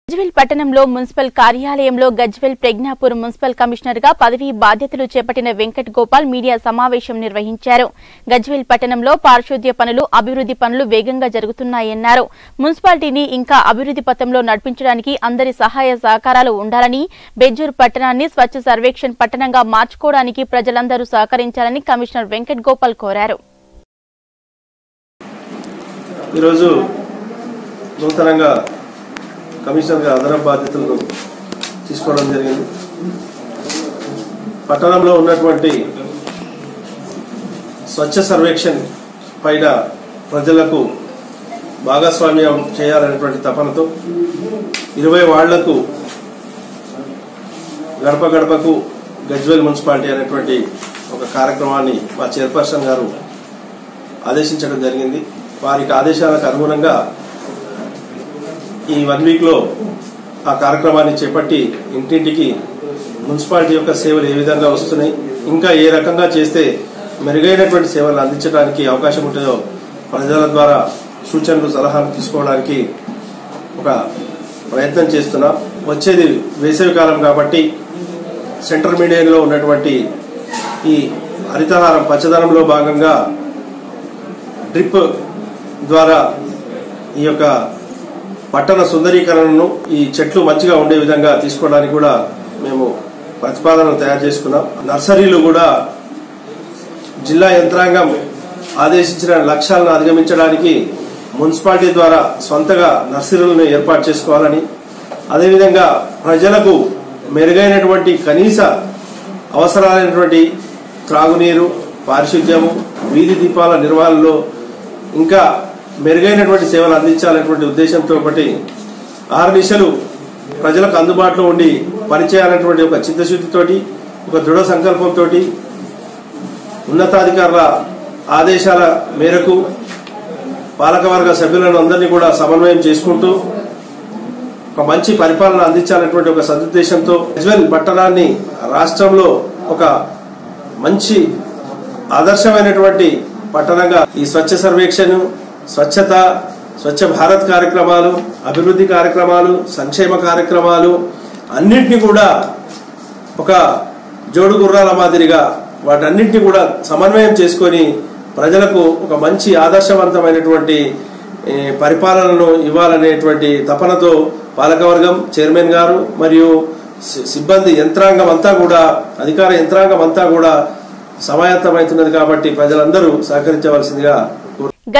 గజ్వెల్ పట్టణంలో మున్సిపల్ కార్యాలయంలో Gajwel Pragnapur municipal commissioner గా పదవీ బాధ్యతలు చేపట్టిన వెంకట్ గోపాల్ మీడియా సమావేశం నిర్వహించారు గజ్వెల్ పట్టణంలో పారిశుద్ధ్య పనులు అభివృద్ధి పనులు వేగంగా జరుగుతున్నాయన్నారు మున్సిపాలిటీని ఇంకా అభివృద్ధి పథంలో నడిపించడానికి అందరి సహాయ సహకారాలు ఉండాలని బెజ్జూర్ పట్టణాన్ని స్వచ్ఛ సర్వేక్షణ్ పట్టణంగా మార్చుకోవడానికి ప్రజలందరూ సహకరించాలని కమిషనర్ వెంకట్ గోపాల్ కోరారు ఈరోజు నూతనంగా కమిషనర్గా అదనపు బాధ్యతలను తీసుకోవడం జరిగింది పట్టణంలో ఉన్నటువంటి స్వచ్ఛ సర్వేక్షణ్ పైన ప్రజలకు భాగస్వామ్యం చేయాలనేటువంటి తపనతో ఇరవై వాళ్లకు గడప గడపకు గజ్వెల్ మున్సిపాలిటీ అనేటువంటి ఒక కార్యక్రమాన్ని మా చైర్పర్సన్ గారు ఆదేశించడం జరిగింది వారికి ఆదేశాలకు అనుగుణంగా ఈ వన్ వీక్ లో ఆ కార్యక్రమాన్ని చేపట్టి ఇంటింటికి మున్సిపాలిటీ యొక్క సేవలు ఏ విధంగా వస్తున్నాయి ఇంకా ఏ రకంగా చేస్తే మెరుగైనటువంటి సేవలు అందించడానికి అవకాశం ఉంటుందో ప్రజల ద్వారా సూచనలు సలహాలు తీసుకోవడానికి ఒక ప్రయత్నం చేస్తున్నాం వచ్చేది వేసవి కాలం కాబట్టి సెంటర్ మీడియాలో ఉన్నటువంటి ఈ హరితహారం పచ్చదనంలో భాగంగా డ్రిప్ ద్వారా ఈ యొక్క పట్టణ సుందరీకరణను ఈ చెట్లు మంచిగా ఉండే విధంగా తీసుకోవడానికి కూడా మేము ప్రతిపాదనలు తయారు చేసుకున్నాం నర్సరీలు కూడా జిల్లా యంత్రాంగం ఆదేశించిన లక్ష్యాలను అధిగమించడానికి మున్సిపాలిటీ ద్వారా స్వంతగా నర్సరీలను ఏర్పాటు చేసుకోవాలని అదేవిధంగా ప్రజలకు మెరుగైనటువంటి కనీస అవసరాలైనటువంటి త్రాగునీరు పారిశుద్ధ్యము వీధి దీపాల నిర్వహణలో ఇంకా మెరుగైనటువంటి సేవలు అందించాలనేటువంటి ఉద్దేశంతో ఒకటి ఆరు దిశలు ప్రజలకు అందుబాటులో ఉండి పనిచేయాలనేటువంటి ఒక చిత్తశుద్ధితోటి ఒక దృఢ సంకల్పంతో ఉన్నతాధికారుల ఆదేశాల మేరకు పాలకవర్గ సభ్యులను అందరినీ కూడా సమన్వయం చేసుకుంటూ ఒక మంచి పరిపాలన అందించాలనేటువంటి ఒక సదుద్దేశంతో గజ్వెల్ పట్టణాన్ని రాష్ట్రంలో ఒక మంచి ఆదర్శమైనటువంటి పట్టణంగా ఈ స్వచ్ఛ సర్వేక్షణ స్వచ్ఛత స్వచ్ఛ భారత్ కార్యక్రమాలు అభివృద్ధి కార్యక్రమాలు సంక్షేమ కార్యక్రమాలు అన్నింటినీ కూడా ఒక జోడు గుర్రాల మాదిరిగా వాటన్నింటినీ కూడా సమన్వయం చేసుకొని ప్రజలకు ఒక మంచి ఆదర్శవంతమైనటువంటి ఏ, పరిపాలనను ఇవ్వాలనేటువంటి తపనతో పాలకవర్గం చైర్మన్ గారు మరియు సి- సిబ్బంది యంత్రాంగం అంతా కూడా అధికార యంత్రాంగం అంతా కూడా సమాయత్తమవుతున్నది కాబట్టి ప్రజలందరూ సహకరించవలసిందిగా